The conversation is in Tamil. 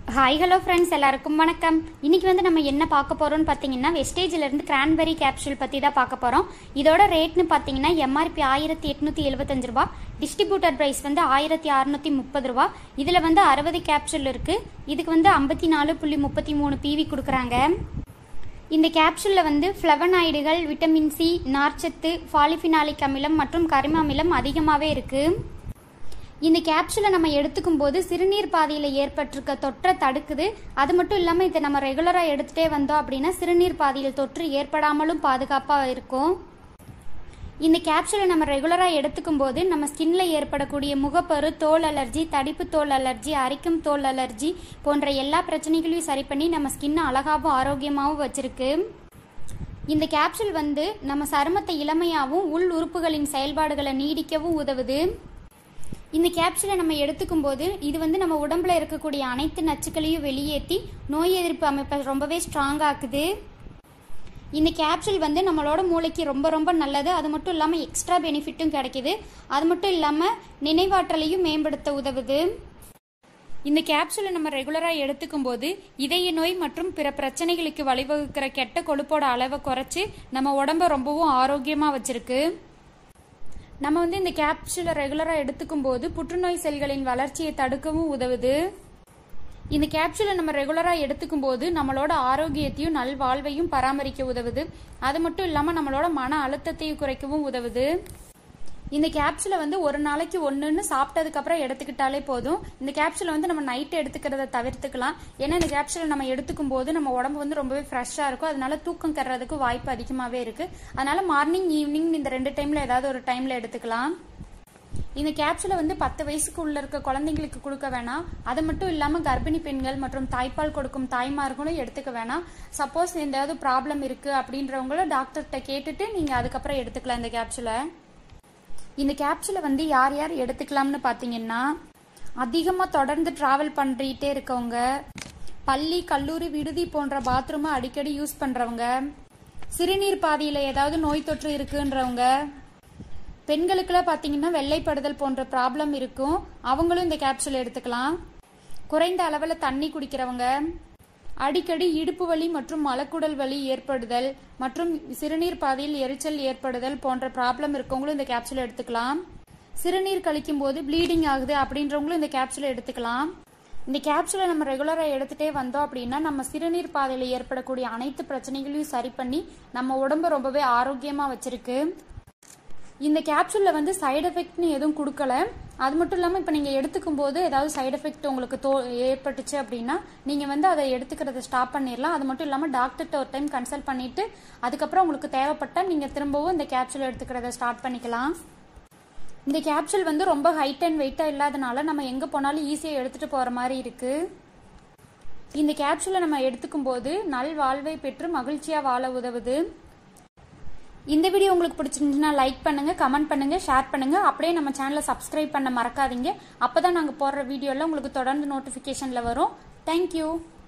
ஹாய் ஹலோ ஃப்ரெண்ட்ஸ் எல்லாருக்கும் வணக்கம் இன்னைக்கு வந்து நம்ம என்ன பார்க்க போறோம்னு பார்த்தீங்கன்னா வெஸ்டேஜ்ல இருந்து கிரான்பெரி கேப்சூல் பத்தி தான் பார்க்க போறோம் இதோட ரேட்னு பார்த்தீங்கன்னா எம்ஆர்பி ஆயிரத்தி எட்நூத்தி எழுபத்தஞ்சு ரூபா டிஸ்ட்ரிபியூட்டர் பிரைஸ் வந்து ஆயிரத்தி அறுநூத்தி முப்பது ரூபா இதுல வந்து அறுபது கேப்சூல் இருக்கு இதுக்கு வந்து ஐம்பத்தி நாலு புள்ளி முப்பத்தி மூணு பிவி கொடுக்குறாங்க இந்த கேப்சூலில் வந்து ஃப்ளவனாய்டுகள் விட்டமின் சி நார்ச்சத்து பாலிஃபினாலிக் அமிலம் மற்றும் கரிம அமிலம் அதிகமாகவே இருக்குது இந்த கேப்சூலை நம்ம எடுத்துக்கும் போது சிறுநீர் பாதையில் ஏற்பட்டிருக்க தொற்றை தடுக்குது அது மட்டும் இல்லாமல் இதை நம்ம ரெகுலராக எடுத்துகிட்டே வந்தோம் அப்படின்னா சிறுநீர் பாதையில் தொற்று ஏற்படாமலும் பாதுகாப்பாக இருக்கும் இந்த கேப்சூலை நம்ம ரெகுலராக எடுத்துக்கும் போது நம்ம ஸ்கின்ல ஏற்படக்கூடிய முகப்பரு தோல் அலர்ஜி தடிப்பு தோல் அலர்ஜி அரிக்கும் தோல் அலர்ஜி போன்ற எல்லா பிரச்சனைகளையும் சரி பண்ணி நம்ம ஸ்கின்னை அழகாகவும் ஆரோக்கியமாகவும் வச்சிருக்கு இந்த கேப்சூல் வந்து நம்ம சருமத்தை இளமையாகவும் உள் உறுப்புகளின் செயல்பாடுகளை நீடிக்கவும் உதவுது இந்த கேப்சூலை நம்ம எடுத்துக்கும் போது இது வந்து நம்ம உடம்புல இருக்கக்கூடிய அனைத்து நச்சுக்களையும் வெளியேற்றி நோய் எதிர்ப்பு அமைப்பை ரொம்பவே ஸ்ட்ராங் ஆக்குது இந்த கேப்சூல் வந்து நம்மளோட மூளைக்கு ரொம்ப ரொம்ப நல்லது அது மட்டும் இல்லாமல் எக்ஸ்ட்ரா பெனிஃபிட்டும் கிடைக்குது அது மட்டும் இல்லாமல் நினைவாற்றலையும் மேம்படுத்த உதவுது இந்த கேப்சூலை நம்ம ரெகுலராக எடுத்துக்கும் போது இதய நோய் மற்றும் பிற பிரச்சனைகளுக்கு வழிவகுக்கிற கெட்ட கொழுப்போட அளவை குறைச்சி நம்ம உடம்ப ரொம்பவும் ஆரோக்கியமாக வச்சிருக்கு நம்ம வந்து இந்த கேப்சூலை ரெகுலராக எடுத்துக்கும் போது புற்றுநோய் செல்களின் வளர்ச்சியை தடுக்கவும் உதவுது இந்த கேப்சூலை நம்ம ரெகுலராக எடுத்துக்கும் போது நம்மளோட ஆரோக்கியத்தையும் நல்வாழ்வையும் பராமரிக்க உதவுது அது மட்டும் இல்லாமல் நம்மளோட மன அழுத்தத்தையும் குறைக்கவும் உதவுது இந்த கேப்சூலை வந்து ஒரு நாளைக்கு ஒன்றுன்னு சாப்பிட்டதுக்கப்புறம் எடுத்துக்கிட்டாலே போதும் இந்த கேப்சூலை வந்து நம்ம நைட்டு எடுத்துக்கிறத தவிர்த்துக்கலாம் ஏன்னா இந்த கேப்சூலை நம்ம எடுத்துக்கும் போது நம்ம உடம்பு வந்து ரொம்பவே ஃப்ரெஷ்ஷாக இருக்கும் அதனால தூக்கம் கறதுக்கு வாய்ப்பு அதிகமாகவே இருக்குது அதனால மார்னிங் ஈவினிங் இந்த ரெண்டு டைமில் ஏதாவது ஒரு டைமில் எடுத்துக்கலாம் இந்த கேப்சூலை வந்து பத்து வயசுக்கு உள்ள இருக்க குழந்தைங்களுக்கு கொடுக்க வேணாம் அது மட்டும் இல்லாமல் கர்ப்பிணி பெண்கள் மற்றும் தாய்ப்பால் கொடுக்கும் தாய்மார்களும் எடுத்துக்க வேணாம் சப்போஸ் ஏதாவது ப்ராப்ளம் இருக்குது அப்படின்றவங்கள டாக்டர்கிட்ட கேட்டுட்டு நீங்கள் அதுக்கப்புறம் எடுத்துக்கலாம் இந்த கேப்சூலை இந்த கேப்சூலை வந்து யார் யார் எடுத்துக்கலாம்னு பார்த்தீங்கன்னா அதிகமாக தொடர்ந்து ட்ராவல் பண்ணிட்டே இருக்கவங்க பள்ளி கல்லூரி விடுதி போன்ற பாத்ரூமை அடிக்கடி யூஸ் பண்ணுறவங்க சிறுநீர் பாதையில் ஏதாவது நோய் தொற்று இருக்குன்றவங்க பெண்களுக்குலாம் பார்த்தீங்கன்னா வெள்ளைப்படுதல் போன்ற ப்ராப்ளம் இருக்கும் அவங்களும் இந்த கேப்சூல் எடுத்துக்கலாம் குறைந்த அளவில் தண்ணி குடிக்கிறவங்க அடிக்கடி இடுப்பு வலி மற்றும் மலக்குடல் வலி ஏற்படுதல் மற்றும் சிறுநீர் பாதையில் எரிச்சல் ஏற்படுதல் போன்ற ப்ராப்ளம் இருக்கவங்களும் இந்த கேப்சூல் எடுத்துக்கலாம் சிறுநீர் கழிக்கும் போது ப்ளீடிங் ஆகுது அப்படின்றவங்களும் இந்த கேப்சூலை எடுத்துக்கலாம் இந்த கேப்சூலை நம்ம ரெகுலராக எடுத்துகிட்டே வந்தோம் அப்படின்னா நம்ம சிறுநீர் பாதையில் ஏற்படக்கூடிய அனைத்து பிரச்சனைகளையும் சரி பண்ணி நம்ம உடம்ப ரொம்பவே ஆரோக்கியமாக வச்சிருக்கு இந்த கேப்சூலில் வந்து சைடு எஃபெக்ட்னு எதுவும் கொடுக்கல அது மட்டும் இல்லாமல் இப்போ நீங்கள் எடுத்துக்கும் போது ஏதாவது சைடு எஃபெக்ட் உங்களுக்கு தோ ஏற்பட்டுச்சு அப்படின்னா நீங்கள் வந்து அதை எடுத்துக்கிறத ஸ்டாப் பண்ணிடலாம் அது மட்டும் இல்லாமல் டாக்டர்கிட்ட ஒரு டைம் கன்சல்ட் பண்ணிவிட்டு அதுக்கப்புறம் உங்களுக்கு தேவைப்பட்டால் நீங்கள் திரும்பவும் இந்த கேப்சூல் எடுத்துக்கிறத ஸ்டார்ட் பண்ணிக்கலாம் இந்த கேப்சூல் வந்து ரொம்ப ஹைட் அண்ட் வெயிட்டாக இல்லாதனால நம்ம எங்கே போனாலும் ஈஸியாக எடுத்துகிட்டு போகிற மாதிரி இருக்குது இந்த கேப்சூலை நம்ம எடுத்துக்கும் போது நல் வாழ்வை பெற்று மகிழ்ச்சியாக வாழ உதவுது இந்த வீடியோ உங்களுக்கு பிடிச்சிருந்துச்சுன்னா லைக் பண்ணுங்க கமெண்ட் பண்ணுங்க ஷேர் பண்ணுங்க அப்படியே நம்ம சேனலை சப்ஸ்கிரைப் பண்ண மறக்காதீங்க அப்பதான் நாங்கள் போடுற வீடியோலாம் உங்களுக்கு தொடர்ந்து நோட்டிஃபிகேஷனில் வரும் தேங்க்யூ